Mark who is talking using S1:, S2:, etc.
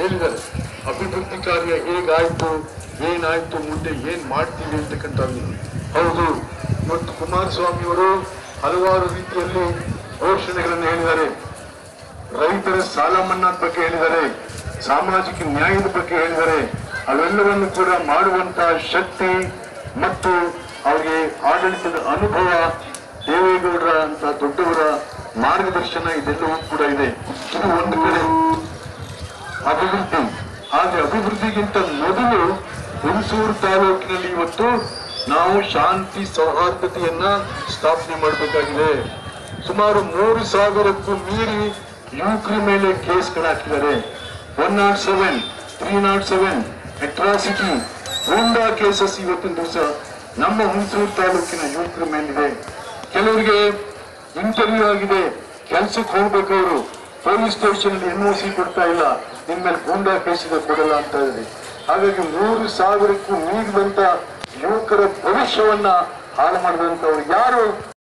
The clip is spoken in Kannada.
S1: ಹೇಳಿದ್ದಾರೆ ಅಭಿವೃದ್ಧಿ ಕಾರ್ಯ ಹೇಗಾಯ್ತು ಏನಾಯ್ತು ಮುಂದೆ ಏನ್ ಮಾಡ್ತೀವಿ ಅಂತಕ್ಕಂಥದ್ದು ಹೌದು ಇವತ್ತು ಕುಮಾರಸ್ವಾಮಿ ಅವರು ಹಲವಾರು ರೀತಿಯಲ್ಲಿ ಘೋಷಣೆಗಳನ್ನು ಹೇಳಿದ್ದಾರೆ ರೈತರ ಸಾಲ ಮನ್ನಾದ ಬಗ್ಗೆ ಹೇಳಿದ್ದಾರೆ ಸಾಮಾಜಿಕ ನ್ಯಾಯದ ಬಗ್ಗೆ ಹೇಳಿದ್ದಾರೆ ಅವೆಲ್ಲವನ್ನು ಕೂಡ ಮಾಡುವಂತಹ ಶಕ್ತಿ ಮತ್ತು ಅವರಿಗೆ ಆಡಳಿತದ ಅನುಭವ ದೇವೇಗೌಡರ ಅಂತ ದೊಡ್ಡವರ ಮಾರ್ಗದರ್ಶನ ಇದೆಲ್ಲವೂ ಕೂಡ ಇದೆ ಇದು ಒಂದು ಕಡೆ ಅಭಿವೃದ್ಧಿ ಹಾಗೆ ಅಭಿವೃದ್ಧಿಗಿಂತ ಮೊದಲು ಹುಣಸೂರು ತಾಲೂಕಿನಲ್ಲಿ ಇವತ್ತು ನಾವು ಶಾಂತಿ ಸೌಹಾರ್ದತೆಯನ್ನ ಸ್ಥಾಪನೆ ಮಾಡಬೇಕಾಗಿದೆ ಸುಮಾರು ಮೂರು ಸಾವಿರಕ್ಕೂ ಮೀರಿ ಯುವಕರ ಮೇಲೆ ಕೇಸ್ಗಳು ಹಾಕಿದ್ದಾರೆ one not seven three not seven atrocity goonda cases ಇವತ್ತಿನ ದಿವಸ ನಮ್ಮ ಹುಣಸೂರು ತಾಲೂಕಿನ ಯುವಕರ ಮೇಲಿದೆ ಕೆಲವರಿಗೆ ಇಂಟರ್ವ್ಯೂ ಆಗಿದೆ ಕೆಲ್ಸಕ್ಕೆ ಹೋಗ್ಬೇಕು ಅವರು ಪೊಲೀಸ್ ಸ್ಟೇಷನ್ ಎನ್ ಸಿ ಕೊಡ್ತಾ ಇಲ್ಲ ನಿನ್ ಮೇಲೆ ಗೂಂಡಾ ಕೇಸಿದೆ ಕೊಡಲ್ಲ ಅಂತ ಹೇಳಿ ಹಾಗಾಗಿ ಮೂರು ಸಾವಿರಕ್ಕೂ ಮೀರಿದಂತ ಯುವಕರ ಭವಿಷ್ಯವನ್ನ ಹಾಳು ಮಾಡಿದಂತವ್ರು ಯಾರು